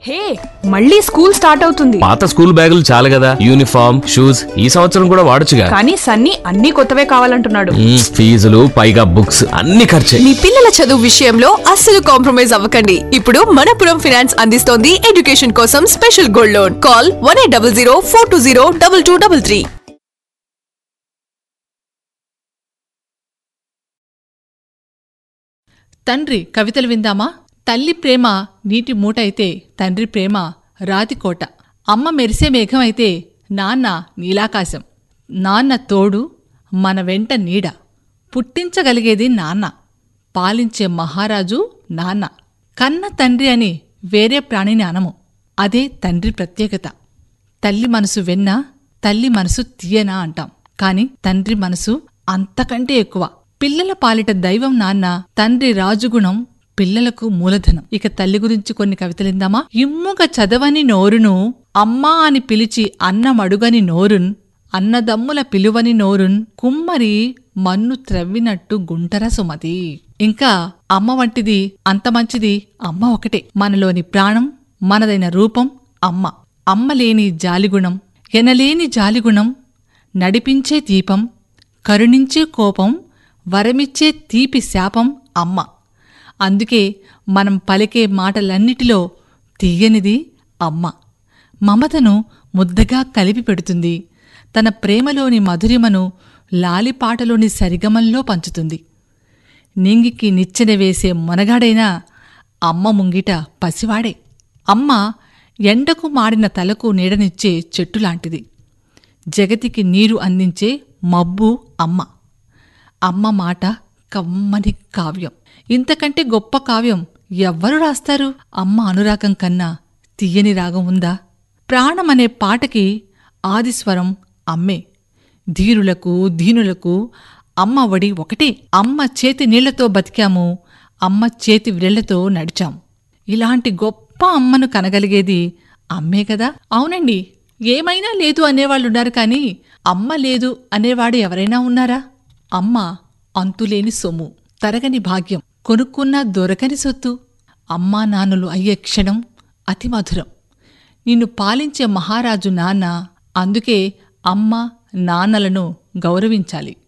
హే మళ్ళీ school start అవుతుంది పాత స్కూల్ బ్యాగులు చాలు కదా యూనిఫామ్ షూస్ ఈ సంవత్సరం కూడా వాడొచ్చుగా కానీ సన్నీ అన్ని కొత్తవే కావాలంటున్నాడు మ్మ్, ఫీజులు పైగా బుక్స్ అన్ని ఖర్చే మీ పిల్లల చదువు విషయంలో అస్సలు కాంప్రమైజ్ అవ్వకండి ఇప్పుడు మనపురం ఫైనాన్స్ అందిస్తోంది ఎడ్యుకేషన్ కోసం special gold loan call one eight double zero four two zero double two double three తండ్రి కవితలు విందామా తల్లి ప్రేమ నీటి మూట అయితే తండ్రి ప్రేమ రాతికోట అమ్మ మెరిసే మేఘం అయితే నాన్న నీలాకాశం నాన్న తోడు మన వెంట నీడ పుట్టించగలిగేది నాన్న పాలించే మహారాజు నాన్న కన్న తండ్రి అని వేరే ప్రాణిని అనము అదే తండ్రి ప్రత్యేకత తల్లి మనసు వెన్న తల్లి మనసు తీయనా అంటాం కాని తండ్రి మనసు అంతకంటే ఎక్కువ పిల్లల పాలిట దైవం నాన్న తండ్రి రాజుగుణం పిల్లలకు మూలధనం ఇక తల్లి గురించి కొన్ని కవితలిందామా ఇమ్ముగ చదవని నోరును అమ్మా అని పిలిచి అన్నమడుగని నోరున్ అన్నదమ్ముల పిలువని నోరున్ కుమ్మరి మన్ను త్రవ్వినట్టు గుంటర సుమతి ఇంకా అమ్మ వంటిది అంత మంచిది అమ్మ ఒకటే మనలోని ప్రాణం మనదైన రూపం అమ్మ అమ్మ లేని జాలిగుణం ఎనలేని జాలిగుణం నడిపించే దీపం కరుణించే కోపం వరమిచ్చే తీపి శాపం అమ్మ అందుకే మనం పలికే మాటలన్నిటిలో తీయనిది అమ్మ మమతను ముద్దగా కలిపి పెడుతుంది తన ప్రేమలోని మధురిమను లాలిపాటలోని సరిగమల్లో పంచుతుంది నింగికి నిచ్చెన వేసే మొనగాడైనా అమ్మ ముంగిట పసివాడే అమ్మ ఎండకు మాడిన తలకు నీడనిచ్చే చెట్టులాంటిది జగతికి నీరు అందించే మబ్బు అమ్మ అమ్మ మాట కమ్మని కావ్యం ఇంతకంటే గొప్ప కావ్యం ఎవ్వరు రాస్తారు అమ్మ అనురాగం కన్నా తీయని రాగం ఉందా ప్రాణమనే పాటకి ఆదిస్వరం అమ్మే ధీరులకు దీనులకు అమ్మ ఒడి ఒకటే అమ్మ చేతి నీళ్లతో బతికాము అమ్మ చేతి వ్రేళ్లతో నడిచాం ఇలాంటి గొప్ప అమ్మను కనగలిగేది అమ్మే కదా అవునండి ఏమైనా లేదు అనేవాళ్ళున్నారు కానీ అమ్మ లేదు అనేవాడు ఎవరైనా ఉన్నారా అమ్మ అంతులేని సొమ్ము తరగని భాగ్యం కొనుక్కున్నా దొరకని సొత్తు అమ్మా నాన్నలు అయ్యే క్షణం అతి మధురం నిన్ను పాలించే మహారాజు నాన్న అందుకే అమ్మ నాన్నలను గౌరవించాలి